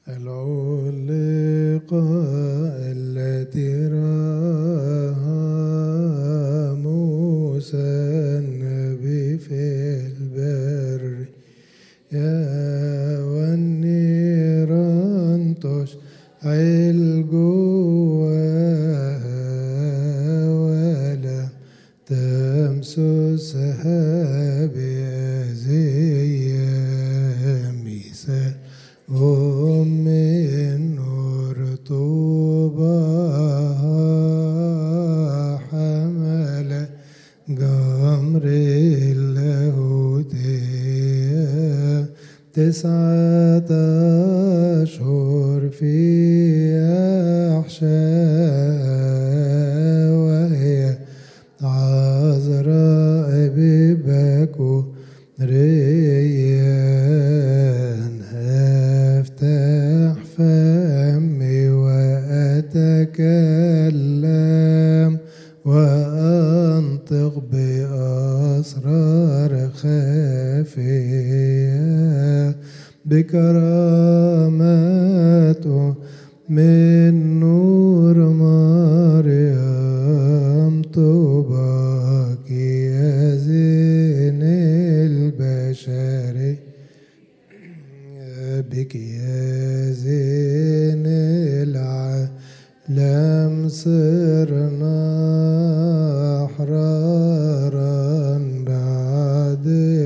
العلقة التي راها موسى النبي في البر يا والنيران تشعل جواها ولا تمسسها بأذية مثال أم النور طوباها حمل جمر اللاهوتية تسعة أشهر في أحشاء وهي عذراء ببكو ريان أفتح فمي وأتكلم وأنطق بأسرار خفية بكرامته من نور مريم طوباك يا زين البشر بك يا زين العالم صرنا أحرارا بعد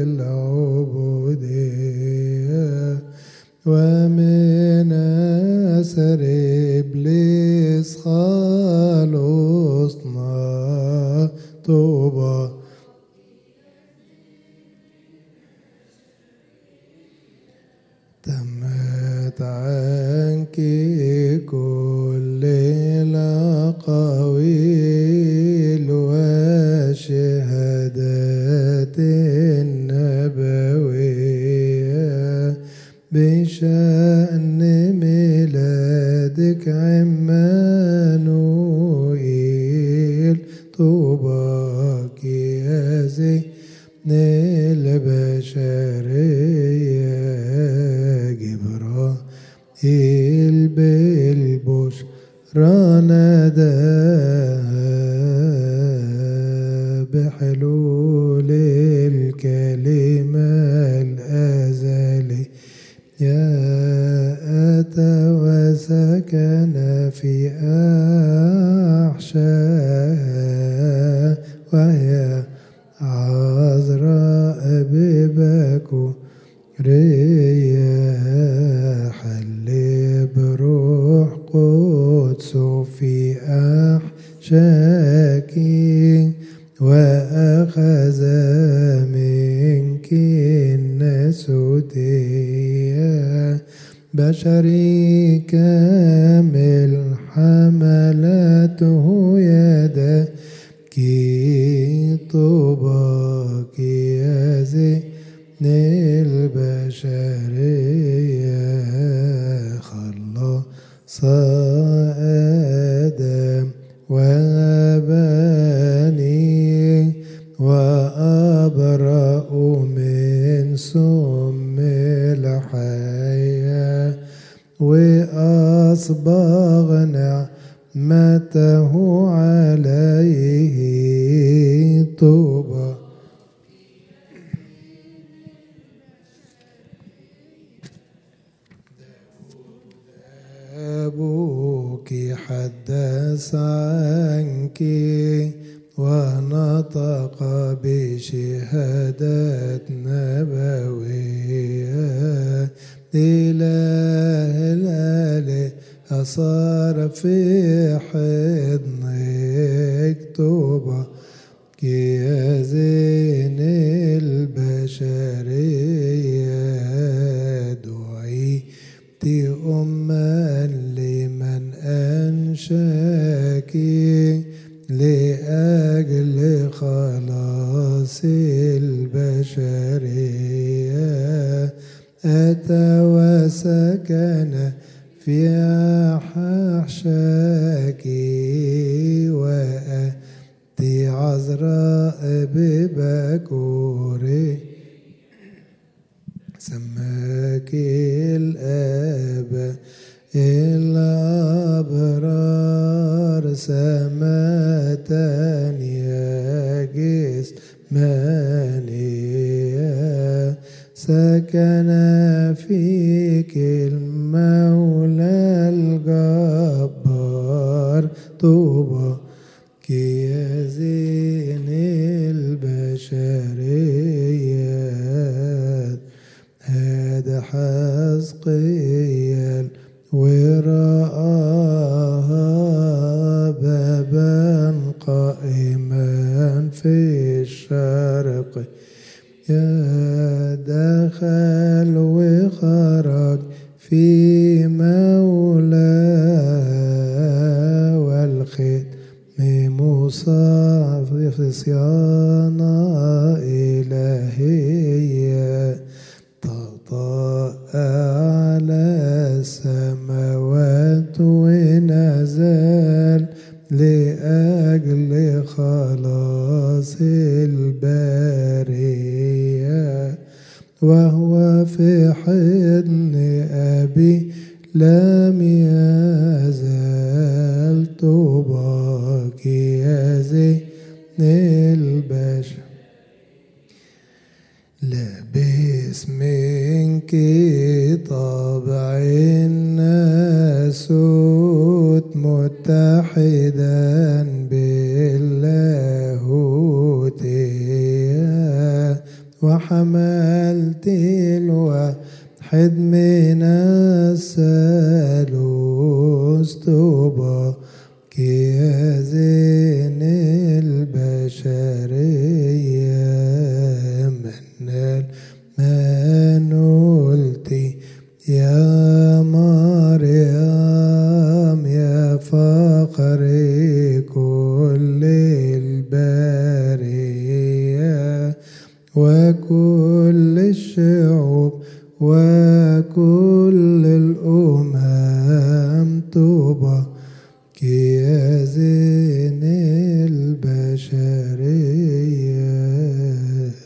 العبودية ومن أسر إبليس خلصنا طوبى تمت عنك كل الأقاويل والشهادات النبوية بشأن ميلادك عمانوئيل طوباك يا زين البشرية جبرائيل بالبشرى ناداها بحلول الكلمة الأزلية أتى وسكن في أحشاء وهي عذراء ببكو رياح اللي بروح قدس في أحشاكي وأخذ منك النسوتية بشري كامل حملته يدك طوباك يا زين البشرية خلص آدم وبني وأبرأ من سم الحياة وأصبغ نعمته عليه طوبى أبوك حدث عنك ونطق بشهادات نبوية إله الآله أصار في حضنك طوبى يا زين البشرية دعيت أما لمن أنشاكي لأجل خلاص البشرية أتى وسكن في أحشاكي وأتي عذراء ببكوري سماك الآب سكن فيك المولى الجبار طوبى يا زين البشريات هذا حزقيال ورآها بابا قائما في الشرق يا دخل وخرج في مولاه والختم مصاف في صيانة إلهية تطاء على السماوات ونزل لأجل خلاص البرية وهو في حضن أبي لم يزال طوباك يا زين البشر لبس منك طبع الناسوت متحدا باللاهوتية وحملت الواحد من الثالوث طوبى يا زين البشرية من المنولتي يا مريم يا فقر كل البرية وكل الشعوب وكل الأمم طوبى يا زين البشرية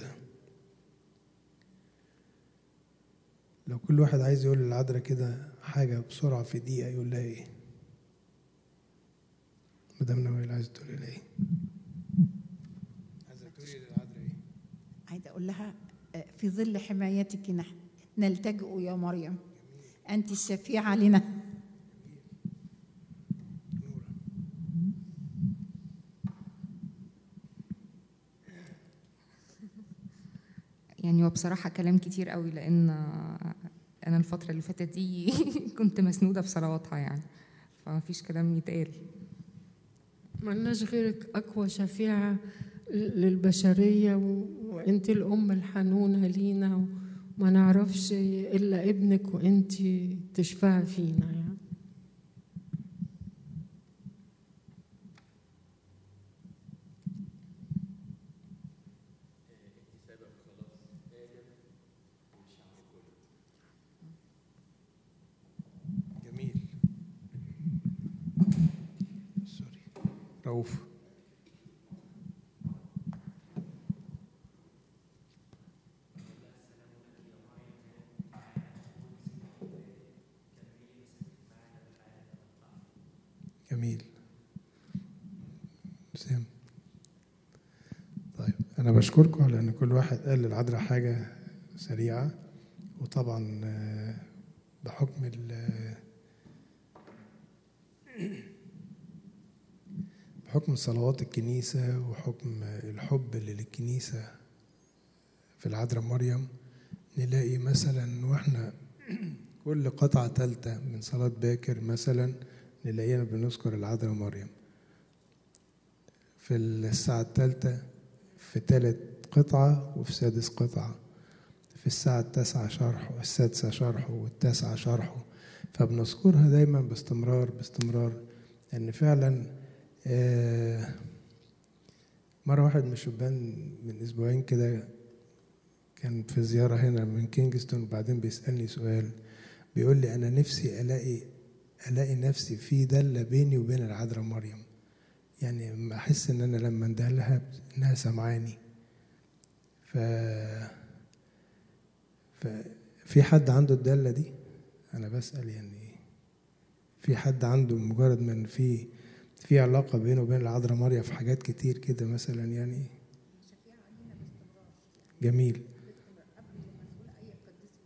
لو كل واحد عايز يقول للعذراء كده حاجة بسرعة في دقيقة يقول لها ايه؟ مدام نوال عايز تقولي لها ايه؟ عايزة تقولي للعذراء ايه؟ عايزة أقول لها آه، في ظل حمايتك نحن نلتجئ يا مريم أنت الشفيعة لنا يعني هو بصراحة كلام كتير قوي لأن أنا الفترة اللي فاتت دي كنت مسنودة في صلواتها يعني فمفيش كلام يتقال ملناش غيرك أقوى شفيعة للبشرية و- وأنت الأم الحنونة لينا وما نعرفش إلا ابنك وأنت تشفعي فينا يعني جميل سوري رؤوف جميل سام طيب انا بشكركم على ان كل واحد قال للعذراء حاجه سريعه وطبعا آه، بحكم ال- بحكم صلوات الكنيسة وحكم الحب اللي للكنيسة في العذراء مريم نلاقي مثلا واحنا كل قطعة تالتة من صلاة باكر مثلا نلاقينا بنذكر العذراء مريم في الساعة التالتة في تالت قطعة وفي سادس قطعة في الساعة التاسعة شرح والسادسة شرح والتاسعة شرحه فبنذكرها دايما باستمرار باستمرار لأن فعلا آه، مرة واحد من الشبان من أسبوعين كده كان في زيارة هنا من كينجستون وبعدين بيسألني سؤال بيقول لي أنا نفسي ألاقي ألاقي نفسي في دالة بيني وبين العذراء مريم يعني لما أحس إن أنا لما أنده لها إنها سمعاني ف ففي حد عنده الدالة دي أنا بسأل يعني في حد عنده مجرد من في في علاقة بينه وبين العذراء مريم في حاجات كتير كده مثلا يعني جميل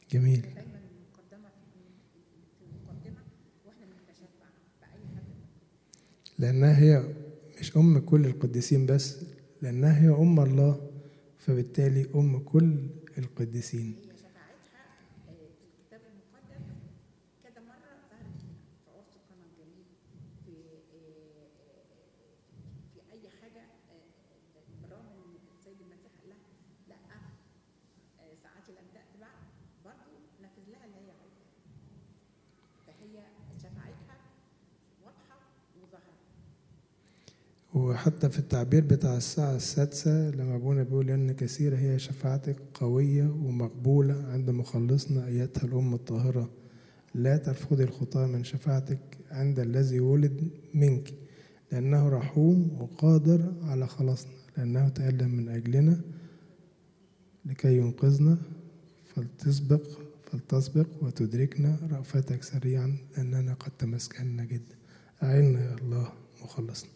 جميل دايما المقدمه في في المقدمه واحنا بنتشفع باي حد لأنها هي مش أم كل القديسين بس لأنها هي أم الله فبالتالي أم كل القديسين هي شفاعتها آه، في الكتاب المقدس كذا مره ظهرت لنا في عرس القنا الجميل في آه، آه، في اي حاجه آه، بالرغم ان السيد المسيح قال لها لا آه، ساعتي لم تاتي بعد برضه نفذ لها اللي هي عايزاه فهي شفاعتها واضحه وظهرت وحتى في التعبير بتاع الساعة السادسة لما أبونا بيقول إن كثيرة هي شفاعتك قوية ومقبولة عند مخلصنا أيتها الأم الطاهرة لا ترفضي الخطاة من شفاعتك عند الذي ولد منك لأنه رحوم وقادر على خلاصنا لأنه تألم من أجلنا لكي ينقذنا فلتسبق فلتسبق وتدركنا رأفتك سريعا لأننا قد تمسكنا جدا أعنا يا الله مخلصنا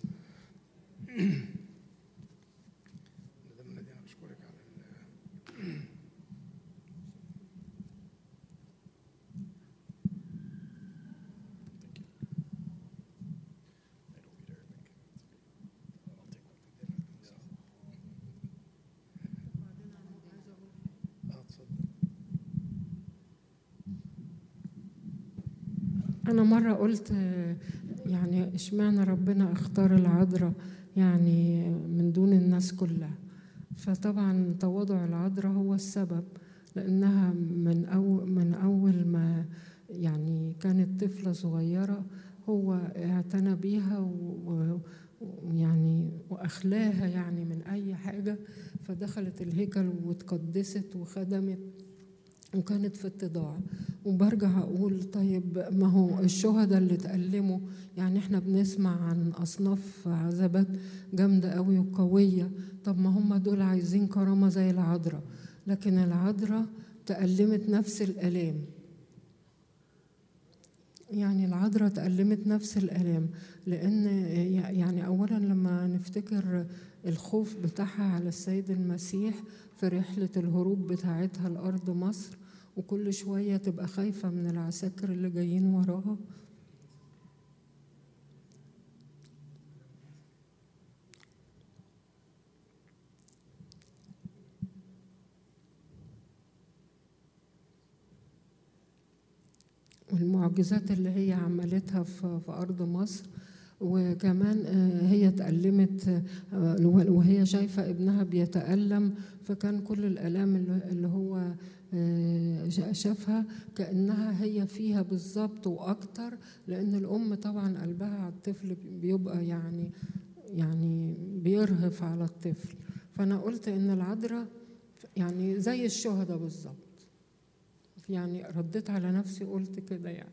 أنا مرة قلت آه، يعني اشمعنى ربنا اختار العذراء يعني من دون الناس كلها فطبعا تواضع العذراء هو السبب لأنها من أول من أول ما يعني كانت طفلة صغيرة هو اعتنى بيها و- ويعني وأخلاها يعني من أي حاجة فدخلت الهيكل واتقدست وخدمت وكانت في اتضاع وبرجع اقول طيب ما هو الشهداء اللي اتألموا يعني احنا بنسمع عن اصناف عذابات جامده قوي وقويه طب ما هم دول عايزين كرامه زي العذراء لكن العذراء تألمت نفس الآلام يعني العذراء تألمت نفس الآلام لأن يعني أولا لما نفتكر الخوف بتاعها على السيد المسيح في رحلة الهروب بتاعتها لأرض مصر وكل شوية تبقى خايفة من العساكر اللي جايين وراها والمعجزات اللي هي عملتها في في أرض مصر وكمان آه، هي اتألمت آه، وهي شايفة ابنها بيتألم فكان كل الآلام اللي اللي هو آه، شا- شافها كأنها هي فيها بالظبط وأكتر لأن الأم طبعا قلبها على الطفل بيبقى يعني يعني بيرهف على الطفل فأنا قلت إن العذراء يعني زي الشهداء بالظبط يعني رديت على نفسي قلت كده يعني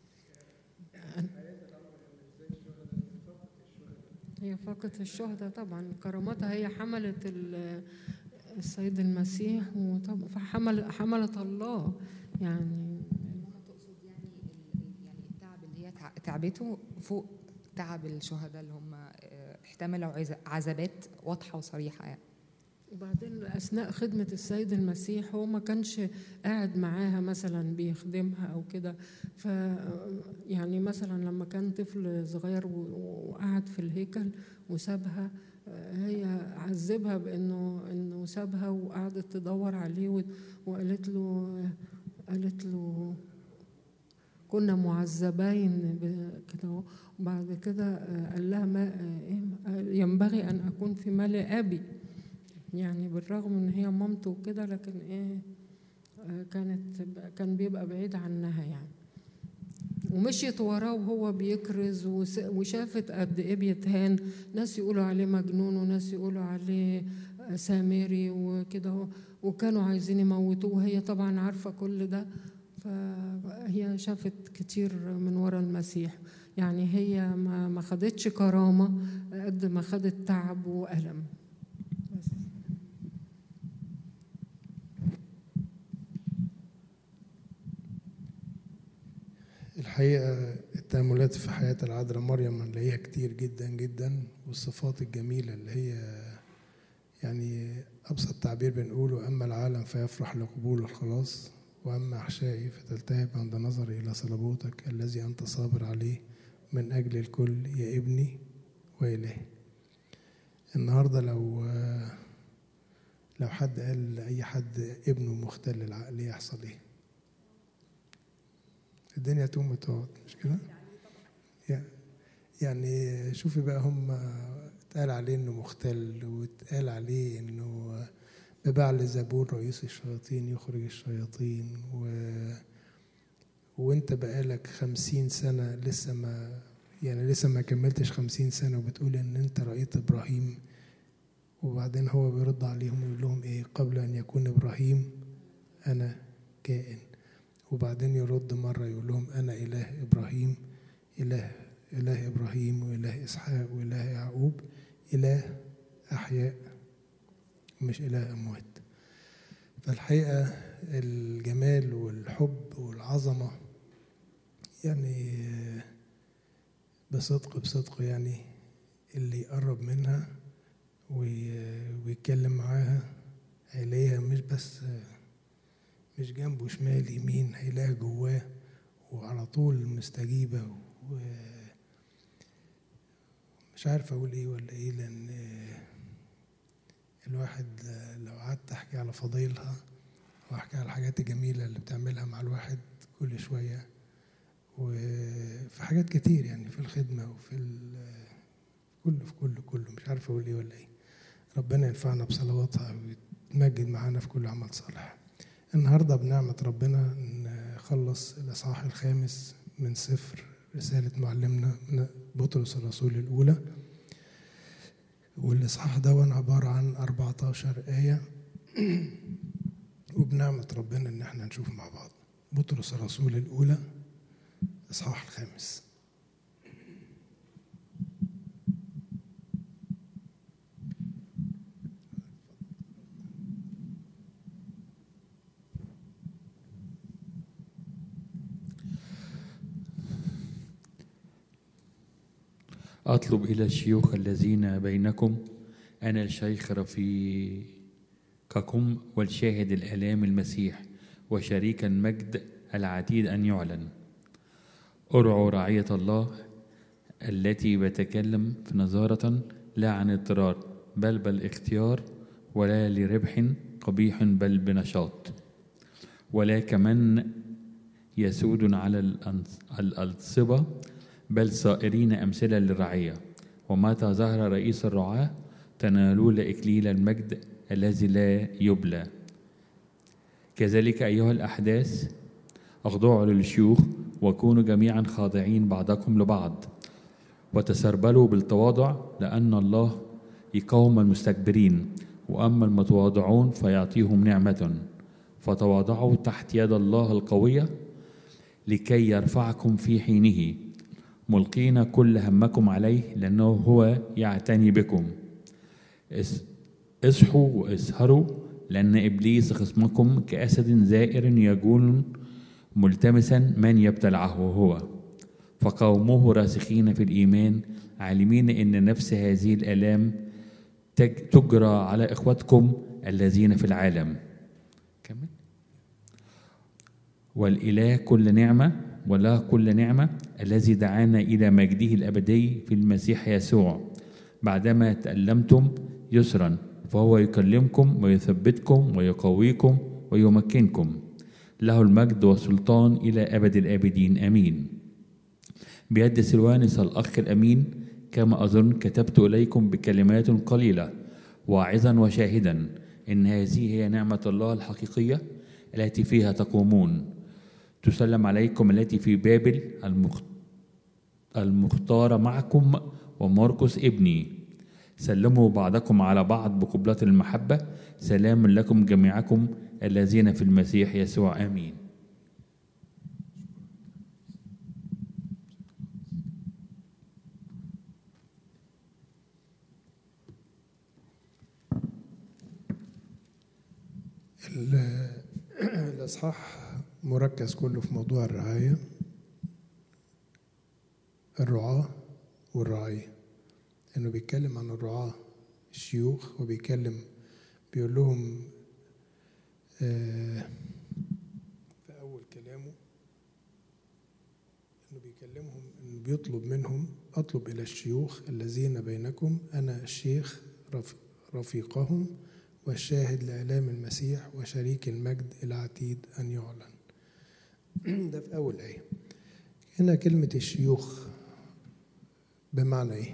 هي فقط الشهداء طبعا كرامتها هي حملت ال- السيد المسيح وطبعا فحمل حملت الله يعني تقصد يعني ال- ال- يعني التعب اللي هي تع- تعبته فوق تعب الشهداء اللي هم آه، احتملوا عز- عذابات واضحه وصريحه يعني وبعدين اثناء خدمه السيد المسيح هو ما كانش قاعد معاها مثلا بيخدمها او كده ف يعني مثلا لما كان طفل صغير و- وقعد في الهيكل وسابها آه، هي عذبها بانه انه سابها وقعدت تدور عليه و- وقالت له قالت له كنا معذبين ب- كده أهو. وبعد كده آه، قال لها ما آه، إيه قال ينبغي ان اكون في مال ابي يعني بالرغم ان هي مامته وكده لكن ايه آه، كانت كان بيبقى بعيد عنها يعني ومشيت وراه وهو بيكرز وس- وشافت قد ايه بيتهان ناس يقولوا عليه مجنون وناس يقولوا عليه آه، سامري وكده اهو. وكانوا عايزين يموتوه وهي طبعا عارفه كل ده فهي شافت كتير من ورا المسيح يعني هي ما ما خدتش كرامه قد ما خدت تعب والم بس الحقيقة التأملات في حياة العذراء مريم هنلاقيها كتير جدا جدا والصفات الجميلة اللي هي يعني أبسط تعبير بنقوله أما العالم فيفرح لقبول الخلاص وأما أحشائي فتلتهب عند نظري إلى صلبوتك الذي أنت صابر عليه من أجل الكل يا ابني وإلهي النهاردة لو لو حد قال لأي حد ابنه مختل العقل يحصل إيه؟ الدنيا تقوم وتقعد مش كده؟ يعني شوفي بقى هم اتقال عليه انه مختل واتقال عليه انه ببعل زبون رئيس الشياطين يخرج الشياطين و... وانت بقالك خمسين سنة لسه ما يعني لسه ما كملتش خمسين سنة وبتقول ان انت رأيت ابراهيم وبعدين هو بيرد عليهم ويقول لهم ايه قبل ان يكون ابراهيم انا كائن وبعدين يرد مرة يقول لهم انا اله ابراهيم اله اله ابراهيم واله اسحاق واله يعقوب اله احياء مش إله أموات فالحقيقة الجمال والحب والعظمة يعني بصدق بصدق يعني اللي يقرب منها ويتكلم معاها هيلاقيها مش بس مش جنبه شمال يمين هيلاقيها جواه وعلى طول مستجيبة مش عارف أقول إيه ولا إيه لأن الواحد لو قعدت احكي على فضيلها واحكي على الحاجات الجميله اللي بتعملها مع الواحد كل شويه وفي حاجات كتير يعني في الخدمه وفي كله في كله كله مش عارف اقول ايه ولا ايه ربنا ينفعنا بصلواتها ويتمجد معانا في كل عمل صالح النهارده بنعمه ربنا نخلص الاصحاح الخامس من سفر رساله معلمنا من بطرس الرسول الاولى والإصحاح ده عبارة عن 14 آية وبنعمة ربنا إن احنا نشوف مع بعض بطرس الرسول الأولى إصحاح الخامس أطلب إلى الشيوخ الذين بينكم أنا الشيخ رفيقكم والشاهد الآلام المسيح وشريك المجد العتيد أن يعلن أرعوا رعية الله التي بتكلم في نظارة لا عن اضطرار بل بالاختيار ولا لربح قبيح بل بنشاط ولا كمن يسود على الألصبة بل صائرين أمثلة للرعية ومتى ظهر رئيس الرعاة تنالون إكليل المجد الذي لا يبلى كذلك أيها الأحداث أخضعوا للشيوخ وكونوا جميعا خاضعين بعضكم لبعض وتسربلوا بالتواضع لأن الله يقوم المستكبرين وأما المتواضعون فيعطيهم نعمة فتواضعوا تحت يد الله القوية لكي يرفعكم في حينه ملقين كل همكم عليه لأنه هو يعتني بكم اصحوا واسهروا لأن إبليس خصمكم كأسد زائر يجول ملتمسا من يبتلعه هو فقوموه راسخين في الإيمان عالمين أن نفس هذه الآلام تجرى على إخوتكم الذين في العالم كمل والإله كل نعمة وله كل نعمة الذي دعانا إلى مجده الأبدي في المسيح يسوع بعدما تألمتم يسرا فهو يكلمكم ويثبتكم ويقويكم ويمكنكم له المجد والسلطان إلى أبد الآبدين آمين بيد سلوانس الأخ الأمين كما أظن كتبت إليكم بكلمات قليلة واعظا وشاهدا إن هذه هي نعمة الله الحقيقية التي فيها تقومون تسلم عليكم التي في بابل المختارة معكم وماركوس ابني سلموا بعضكم على بعض بقبلة المحبة سلام لكم جميعكم الذين في المسيح يسوع آمين الإصحاح مركز كله في موضوع الرعاية الرعاة والرعاية إنه بيتكلم عن الرعاة الشيوخ وبيتكلم بيقول لهم آه بيكلمهم إن بيطلب منهم أطلب إلى الشيوخ الذين بينكم أنا الشيخ رف- رفيقهم والشاهد لإعلام المسيح وشريك المجد العتيد أن يعلن ده في أول آية هنا كلمة الشيوخ بمعنى إيه؟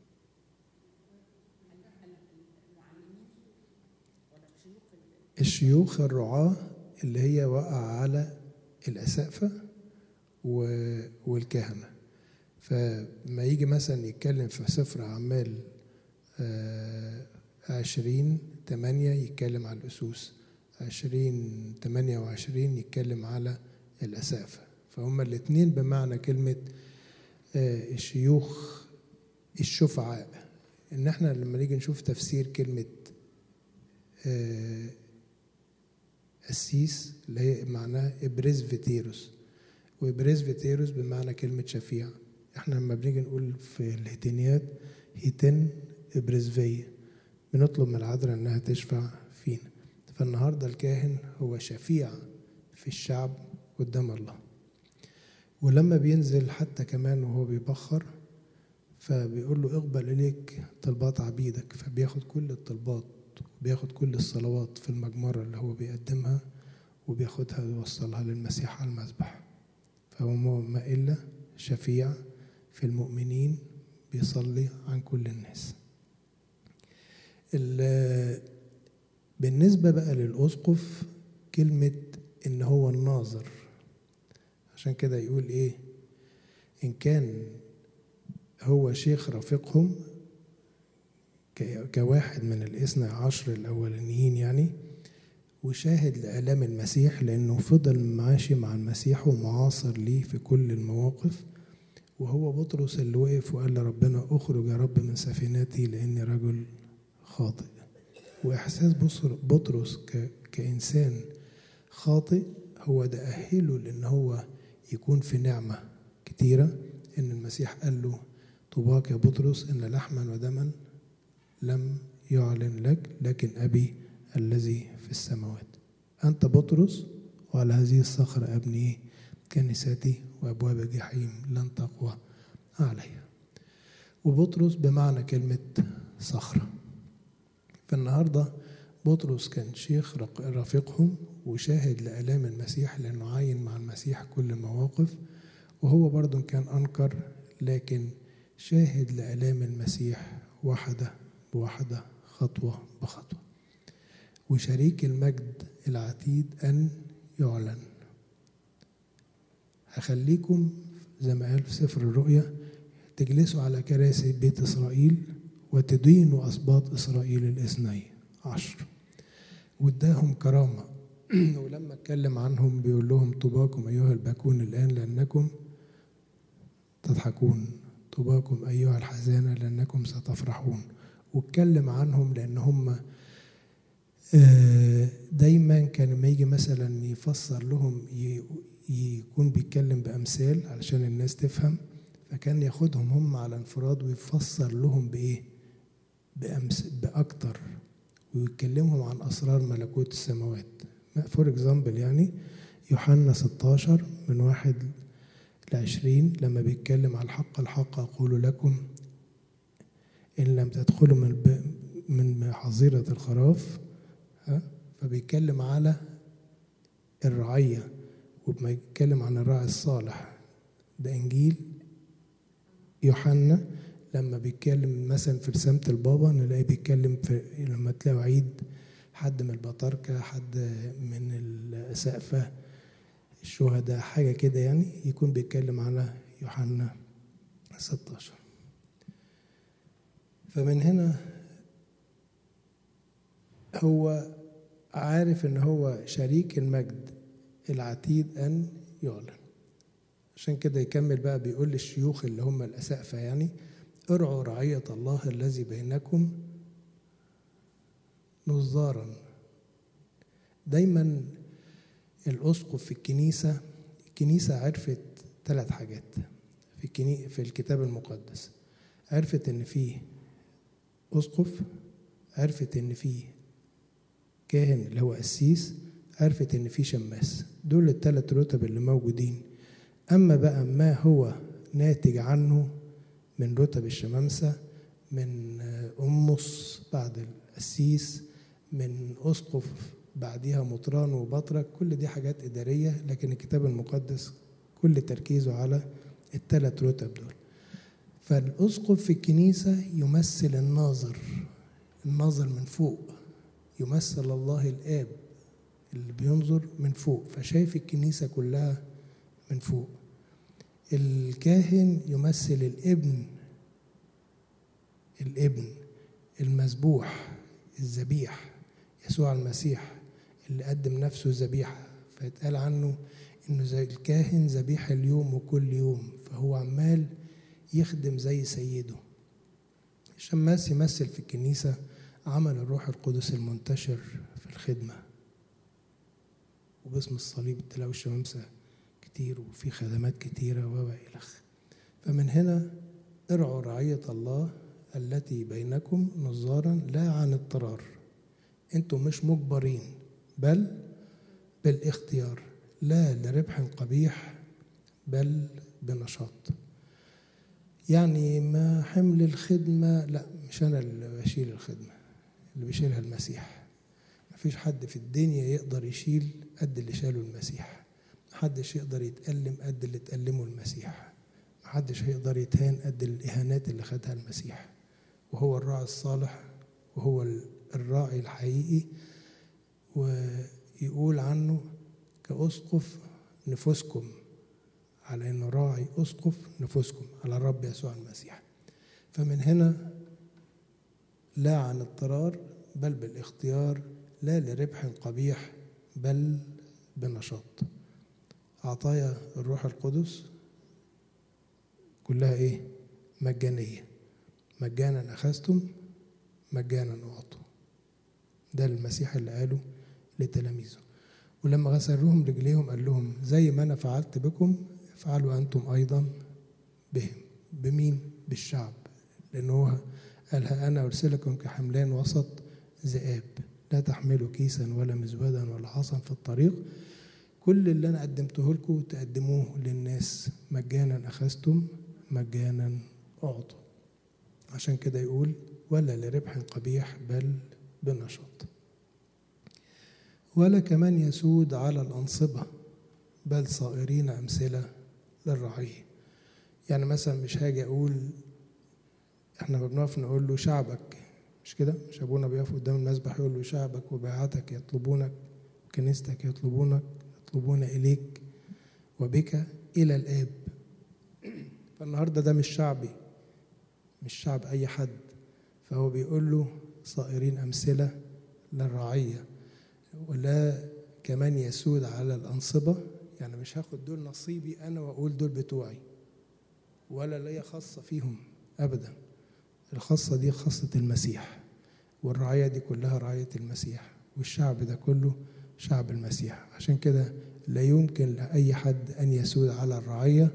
الشيوخ الرعاة اللي هي وقع على الأسقفة و- والكهنة فما يجي مثلا يتكلم في سفر أعمال آه، عشرين تمانية يتكلم على الأسوس عشرين تمانية وعشرين يتكلم على الأسقفة فهما الاتنين بمعنى كلمة آه، الشيوخ الشفعاء إن احنا لما نيجي نشوف تفسير كلمة آه، قسيس اللي هي معناها إبريزفيتيروس وإبريزفيتيروس بمعنى كلمة شفيع احنا لما بنيجي نقول في الهتينيات هيتن إبريزفية بنطلب من العذراء إنها تشفع فينا فالنهاردة الكاهن هو شفيع في الشعب قدام الله ولما بينزل حتى كمان وهو بيبخر فبيقول له اقبل إليك طلبات عبيدك فبياخد كل الطلبات بياخد كل الصلوات في المجمرة اللي هو بيقدمها وبياخدها ويوصلها للمسيح على المذبح فهو ما إلا شفيع في المؤمنين بيصلي عن كل الناس ال- بالنسبة بقى للأسقف كلمة إن هو الناظر عشان كده يقول إيه إن كان هو شيخ رفيقهم ك- كواحد من الاثنى عشر الأولانيين يعني وشاهد لآلام المسيح لأنه فضل ماشي مع المسيح ومعاصر ليه في كل المواقف وهو بطرس اللي وقف وقال لربنا اخرج يا رب من سفينتي لاني رجل خاطئ واحساس بصر- بطرس ك- كانسان خاطئ هو ده اهله لان هو يكون في نعمه كتيره ان المسيح قال له طوباك يا بطرس ان لحما ودما لم يعلن لك لكن ابي الذي في السماوات انت بطرس وعلى هذه الصخره ابني كنيستي وابواب الجحيم لن تقوى عليها وبطرس بمعنى كلمه صخره فالنهارده بطرس كان شيخ رق- رفيقهم وشاهد لآلام المسيح لأنه عاين مع المسيح كل المواقف وهو برضه كان أنكر لكن شاهد لآلام المسيح واحدة بواحدة خطوة بخطوة وشريك المجد العتيد أن يعلن هخليكم زي ما قال في سفر الرؤيا تجلسوا على كراسي بيت إسرائيل وتدينوا أسباط إسرائيل الاثني عشر واداهم كرامة ولما اتكلم عنهم بيقول لهم طوباكم أيها الباكون الآن لأنكم تضحكون طوباكم أيها الحزانة لأنكم ستفرحون واتكلم عنهم لأن هم آه، دايما كان لما يجي مثلا يفسر لهم ي- يكون بيتكلم بأمثال علشان الناس تفهم فكان ياخدهم هم على انفراد ويفسر لهم بإيه بأمس بأكتر ويكلمهم عن أسرار ملكوت السماوات فور اكزامبل يعني يوحنا 16 من واحد لعشرين لما بيتكلم على الحق الحق أقول لكم إن لم تدخلوا من ب- من حظيرة الخراف ها فبيتكلم على الرعية وبما يتكلم عن الراعي الصالح ده إنجيل يوحنا لما بيتكلم مثلا في رسالة البابا نلاقي بيتكلم في لما تلاقوا عيد حد من البطاركة حد من السقفة الشهداء حاجة كده يعني يكون بيتكلم على يوحنا 16 فمن هنا هو عارف ان هو شريك المجد العتيد ان يعلن عشان كده يكمل بقى بيقول للشيوخ اللي هم الأسقفة يعني ارعوا رعية الله الذي بينكم نظارا دايما الأسقف في الكنيسة الكنيسة عرفت ثلاث حاجات في الكني... في الكتاب المقدس عرفت ان في أسقف عرفت ان في كاهن اللي هو قسيس عرفت ان في شماس دول الثلاث رتب اللي موجودين اما بقى ما هو ناتج عنه من رتب الشمامسة من أمس بعد القسيس من أسقف بعديها مطران وبطرك كل دي حاجات إدارية لكن الكتاب المقدس كل تركيزه على الثلاث رتب دول فالأسقف في الكنيسة يمثل الناظر الناظر من فوق يمثل الله الآب اللي بينظر من فوق فشايف الكنيسة كلها من فوق الكاهن يمثل الابن الابن المذبوح الذبيح يسوع المسيح اللي قدم نفسه ذبيحة فيتقال عنه انه زي الكاهن ذبيح اليوم وكل يوم فهو عمال يخدم زي سيده الشماس يمثل في الكنيسة عمل الروح القدس المنتشر في الخدمة وباسم الصليب تلاقوا الشمامسة كتير وفي خدمات كتيرة وإلخ فمن هنا ارعوا رعية الله التي بينكم نظارا لا عن اضطرار انتم مش مجبرين بل بالاختيار لا لربح قبيح بل بنشاط يعني ما حمل الخدمة لا مش أنا اللي بشيل الخدمة اللي بيشيلها المسيح مفيش حد في الدنيا يقدر يشيل قد اللي شاله المسيح محدش يقدر يتألم قد اللي تألمه المسيح محدش هيقدر يتهان قد الإهانات اللي خدها المسيح وهو الراعي الصالح وهو الراعي الحقيقي ويقول عنه كأسقف نفوسكم على انه راعي اسقف نفوسكم على الرب يسوع المسيح فمن هنا لا عن اضطرار بل بالاختيار لا لربح قبيح بل بنشاط عطايا الروح القدس كلها ايه مجانيه مجانا اخذتم مجانا اعطوا ده المسيح اللي قاله لتلاميذه ولما غسلهم رجليهم قال لهم زي ما انا فعلت بكم افعلوا انتم ايضا بهم بمين بالشعب لانه هو قال ها انا ارسلكم كحملان وسط ذئاب لا تحملوا كيسا ولا مزودا ولا عصا في الطريق كل اللي انا قدمته لكم تقدموه للناس مجانا اخذتم مجانا اعطوا عشان كده يقول ولا لربح قبيح بل بنشاط ولا كمان يسود على الأنصبة بل صائرين أمثلة للرعية يعني مثلا مش هاجي أقول احنا بنقف نقول له شعبك مش كده مش أبونا بيقف قدام المسبح يقول له شعبك وبيعتك يطلبونك وكنيستك يطلبونك يطلبون إليك وبك إلى الآب فالنهاردة ده مش شعبي مش شعب أي حد فهو بيقول له صائرين أمثلة للرعية ولا كمان يسود على الأنصبة يعني مش هاخد دول نصيبي أنا وأقول دول بتوعي ولا ليا خاصة فيهم أبدا الخاصة دي خاصة المسيح والرعاية دي كلها رعاية المسيح والشعب ده كله شعب المسيح عشان كده لا يمكن لأي حد أن يسود على الرعية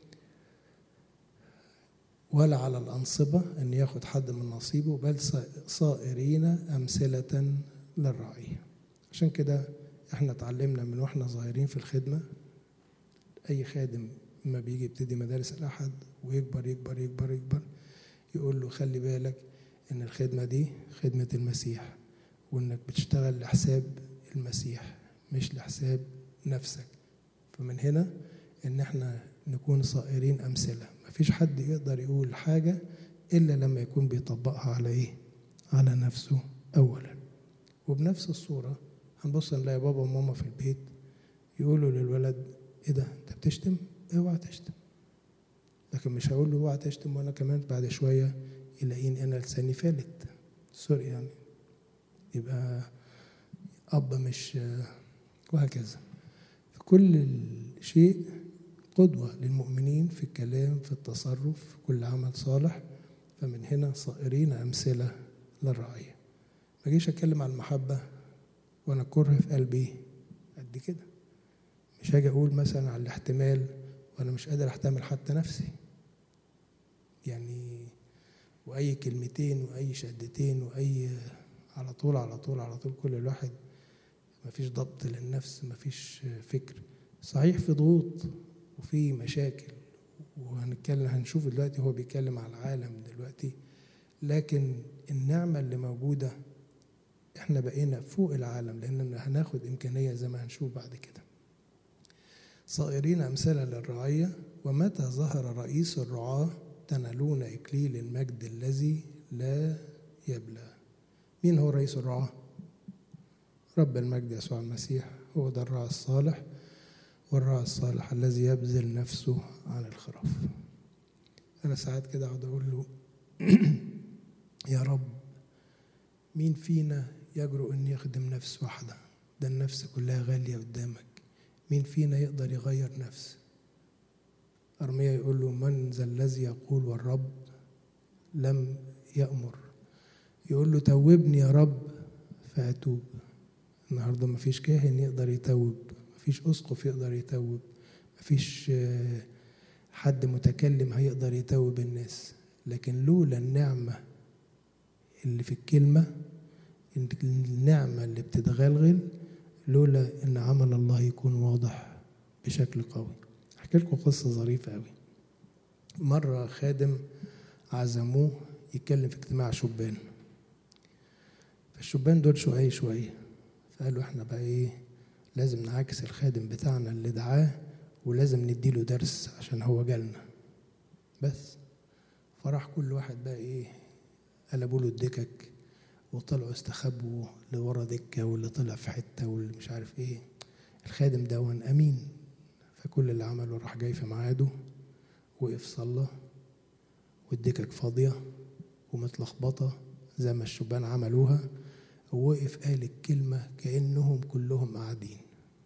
ولا على الأنصبة أن ياخد حد من نصيبه بل صائرين أمثلة للرعية عشان كده احنا اتعلمنا من واحنا صغيرين في الخدمة أي خادم ما بيجي يبتدي مدارس الأحد ويكبر يكبر يكبر يكبر يقول له خلي بالك إن الخدمة دي خدمة المسيح وإنك بتشتغل لحساب المسيح مش لحساب نفسك فمن هنا إن احنا نكون صائرين أمثلة مفيش حد يقدر يقول حاجة إلا لما يكون بيطبقها على إيه؟ على نفسه أولا وبنفس الصورة هنبص نلاقي بابا وماما في البيت يقولوا للولد ايه ده انت بتشتم اوعى تشتم لكن مش هقول له اوعى تشتم وانا كمان بعد شويه يلاقيني انا لساني فالت سوري يعني يبقى اب مش وهكذا في كل شيء قدوة للمؤمنين في الكلام في التصرف في كل عمل صالح فمن هنا صائرين أمثلة للرعية ما جيش أتكلم عن المحبة وأنا كره في قلبي قد كده مش هاجي أقول مثلا عن الاحتمال وأنا مش قادر أحتمل حتى نفسي يعني وأي كلمتين وأي شدتين وأي على طول على طول على طول كل الواحد مفيش ضبط للنفس مفيش فكر صحيح في ضغوط وفي مشاكل وهنتكلم هنشوف دلوقتي هو بيتكلم على العالم دلوقتي لكن النعمة اللي موجودة احنا بقينا فوق العالم لأن هناخد إمكانية زي ما هنشوف بعد كده صائرين أمثلة للرعية ومتى ظهر رئيس الرعاة تنالون إكليل المجد الذي لا يبلى مين هو رئيس الرعاة؟ رب المجد يسوع المسيح هو ده الراعي الصالح والراعي الصالح الذي يبذل نفسه عن الخراف أنا ساعات كده أقعد أقول له يا رب مين فينا يجرؤ أن يخدم نفس واحدة ده النفس كلها غالية قدامك مين فينا يقدر يغير نفس أرميا يقول له من ذا الذي يقول والرب لم يأمر يقول له توبني يا رب فأتوب النهارده مفيش كاهن يقدر يتوب مفيش أسقف يقدر يتوب مفيش حد متكلم هيقدر يتوب الناس لكن لولا النعمة اللي في الكلمة النعمة اللي بتتغلغل لولا ان عمل الله يكون واضح بشكل قوي احكي لكم قصة ظريفة قوي مرة خادم عزموه يتكلم في اجتماع شبان فالشبان دول شوية شوية فقالوا احنا بقى ايه لازم نعاكس الخادم بتاعنا اللي دعاه ولازم نديله درس عشان هو جالنا بس فراح كل واحد بقى ايه قلبوا له الدكك وطلعوا استخبوا لورا دكة واللي طلع في حتة واللي مش عارف ايه الخادم دون أمين فكل اللي عمله راح جاي في ميعاده وقف صلى والدكك فاضية ومتلخبطة زي ما الشبان عملوها ووقف قال الكلمة كأنهم كلهم قاعدين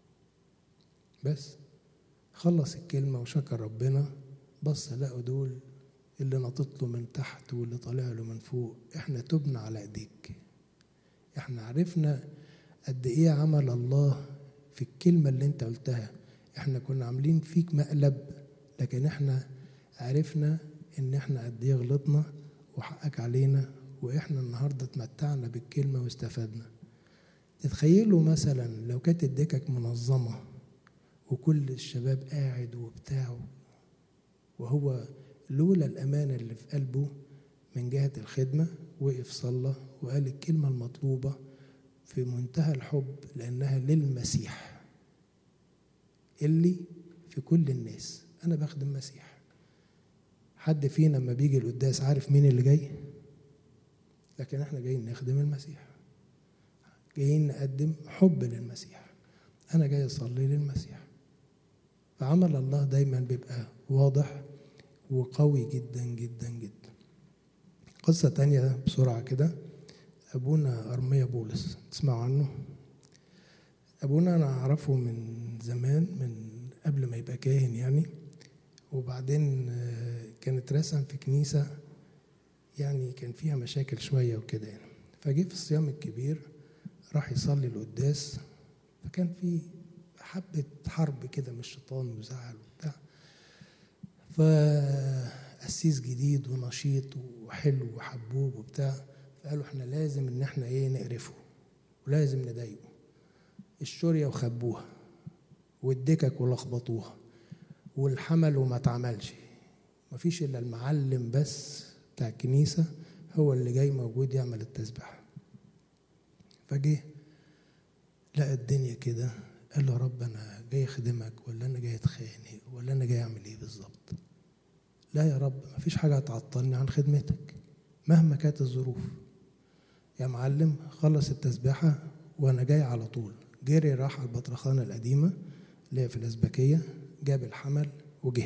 بس خلص الكلمة وشكر ربنا بص لقوا دول اللي نطت له من تحت واللي طالع له من فوق احنا تبنا على ايديك احنا عرفنا قد ايه عمل الله في الكلمة اللي انت قلتها احنا كنا عاملين فيك مقلب لكن احنا عرفنا ان احنا قد ايه غلطنا وحقك علينا واحنا النهارده اتمتعنا بالكلمة واستفدنا تتخيلوا مثلا لو كانت الدكك منظمة وكل الشباب قاعد وبتاع وهو لولا الأمانة اللي في قلبه من جهة الخدمة وقف صلى وقال الكلمة المطلوبة في منتهى الحب لأنها للمسيح اللي في كل الناس أنا بخدم مسيح حد فينا لما بيجي القداس عارف مين اللي جاي لكن احنا جايين نخدم المسيح جايين نقدم حب للمسيح أنا جاي أصلي للمسيح فعمل الله دايما بيبقى واضح وقوي جدا جدا جدا قصة تانية بسرعة كده أبونا أرميا بولس تسمعوا عنه أبونا أنا أعرفه من زمان من قبل ما يبقى كاهن يعني وبعدين كانت رسم في كنيسة يعني كان فيها مشاكل شوية وكده يعني فجه في الصيام الكبير راح يصلي القداس فكان في حبة حرب كده من الشيطان وزعل وبتاع فقسيس جديد ونشيط وحلو وحبوب وبتاع فقالوا احنا لازم ان احنا ايه نقرفه ولازم نضايقه الشورية وخبوها والدكك ولخبطوها والحمل وما اتعملش مفيش الا المعلم بس بتاع الكنيسة هو اللي جاي موجود يعمل التسبيح فجه لقى الدنيا كده قال له يا رب انا جاي اخدمك ولا انا جاي اتخانق ولا انا جاي اعمل ايه بالظبط لا يا رب مفيش حاجه هتعطلني عن خدمتك مهما كانت الظروف يا معلم خلص التسبيحه وانا جاي على طول جري راح على البطرخانه القديمه اللي هي في الازبكيه جاب الحمل وجه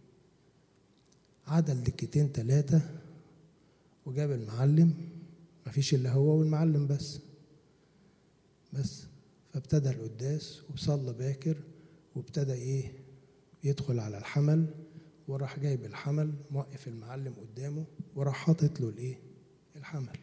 عدل دكتين ثلاثه وجاب المعلم مفيش الا هو والمعلم بس بس فابتدى القداس وصلى باكر وابتدى ايه يدخل على الحمل وراح جايب الحمل موقف المعلم قدامه وراح حاطط له الايه الحمل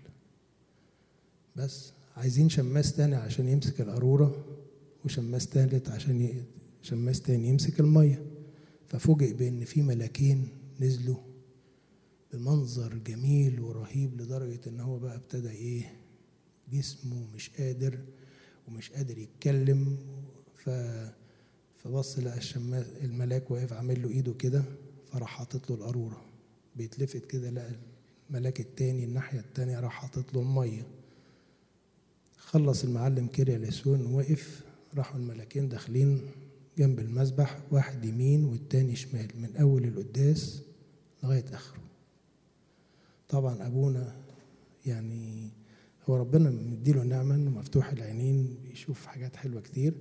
بس عايزين شماس تاني عشان يمسك القارورة وشماس تالت عشان ي... شماس تاني يمسك المية ففوجئ بان في ملاكين نزلوا بمنظر جميل ورهيب لدرجة ان هو بقى ابتدى ايه جسمه مش قادر ومش قادر يتكلم ف فبص لقى الشماس الملاك واقف عامل له ايده كده فراح حاطط له القارورة بيتلفت كده لقى الملاك التاني الناحية التانية راح حاطط له المية خلص المعلم كيريا ليسون وقف راحوا الملاكين داخلين جنب المسبح واحد يمين والتاني شمال من أول القداس لغاية آخره طبعا أبونا يعني هو ربنا مديله نعمة إنه مفتوح العينين بيشوف حاجات حلوة كتير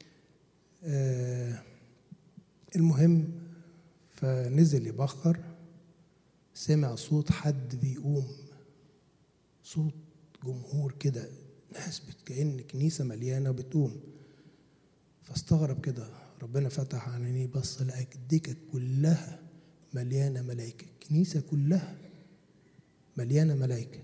آه المهم فنزل يبخر سمع صوت حد بيقوم صوت جمهور كده ناس بت- كأن كنيسة مليانة بتقوم فاستغرب كده ربنا فتح عينيه بص لقى الدكك كلها مليانة ملائكة الكنيسة كلها مليانة ملائكة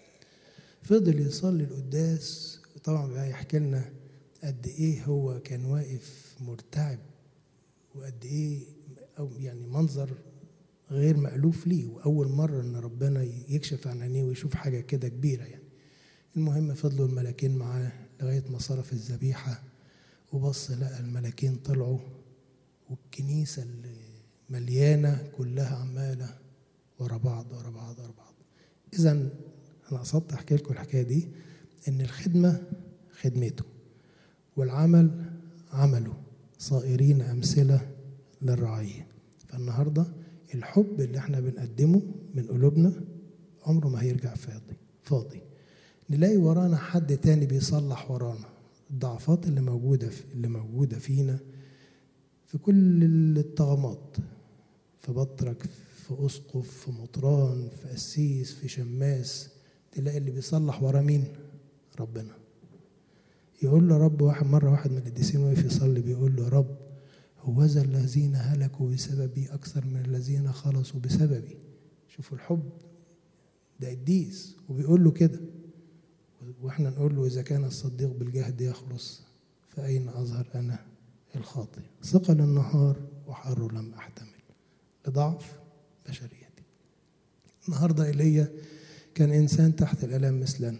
فضل يصلي القداس طبعا بقى يحكي لنا قد ايه هو كان واقف مرتعب وقد ايه او يعني منظر غير مألوف ليه وأول مرة إن ربنا يكشف عن عينيه ويشوف حاجة كده كبيرة يعني المهم فضلوا الملاكين معاه لغاية ما صرف الذبيحة وبص لقى الملاكين طلعوا والكنيسة اللي مليانة كلها عمالة ورا بعض ورا بعض ورا بعض إذا أنا قصدت أحكي لكم الحكاية دي إن الخدمة خدمته والعمل عمله صائرين أمثلة للرعية فالنهاردة الحب اللي احنا بنقدمه من قلوبنا عمره ما هيرجع فاضي فاضي نلاقي ورانا حد تاني بيصلح ورانا الضعفات اللي موجودة في اللي موجودة فينا في كل الطغمات في بطرك في أسقف في مطران في قسيس في شماس تلاقي اللي بيصلح ورا مين ربنا يقول له رب واحد مرة واحد من القديسين واقف يصلي بيقول له رب هوذا الذين هلكوا بسببي أكثر من الذين خلصوا بسببي شوفوا الحب ده قديس وبيقول له كده واحنا نقول له إذا كان الصديق بالجهد يخلص فأين أظهر أنا الخاطئ ثقل النهار وحر لم أحتمل لضعف بشريتي النهاردة إيليا كان إنسان تحت الآلام مثلنا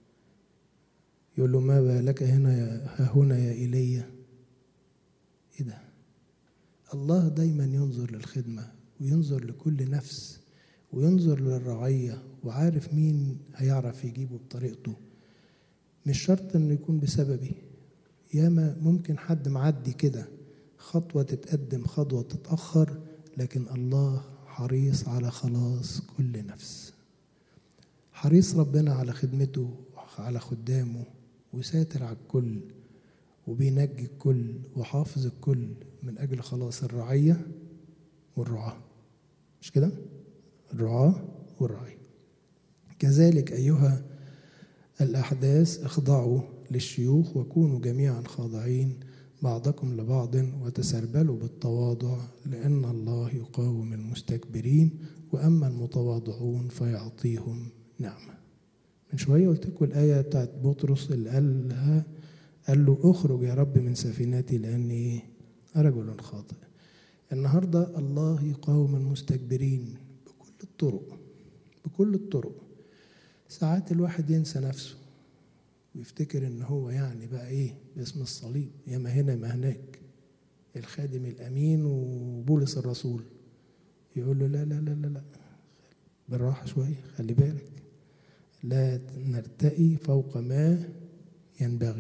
يقول له ما بالك هنا يا ها هنا يا إيليا إيه ده الله دايما ينظر للخدمة وينظر لكل نفس وينظر للرعية وعارف مين هيعرف يجيبه بطريقته مش شرط انه يكون بسببي ياما ممكن حد معدي كده خطوة تتقدم خطوة تتأخر لكن الله حريص على خلاص كل نفس حريص ربنا على خدمته على خدامه وساتر على الكل وبينجي الكل وحافظ الكل من أجل خلاص الرعية والرعاة مش كده؟ الرعاة والرعية كذلك أيها الأحداث اخضعوا للشيوخ وكونوا جميعا خاضعين بعضكم لبعض وتسربلوا بالتواضع لأن الله يقاوم المستكبرين وأما المتواضعون فيعطيهم نعمة من شوية قلت لكم الآية بتاعت بطرس اللي قالها قال له اخرج يا رب من سفينتي لأني رجل خاطئ النهاردة الله يقاوم المستكبرين بكل الطرق بكل الطرق ساعات الواحد ينسى نفسه ويفتكر ان هو يعني بقى ايه باسم الصليب يا ما هنا ما هناك الخادم الامين وبولس الرسول يقول له لا لا لا لا لا بالراحه شويه خلي بالك لا نرتقي فوق ما ينبغي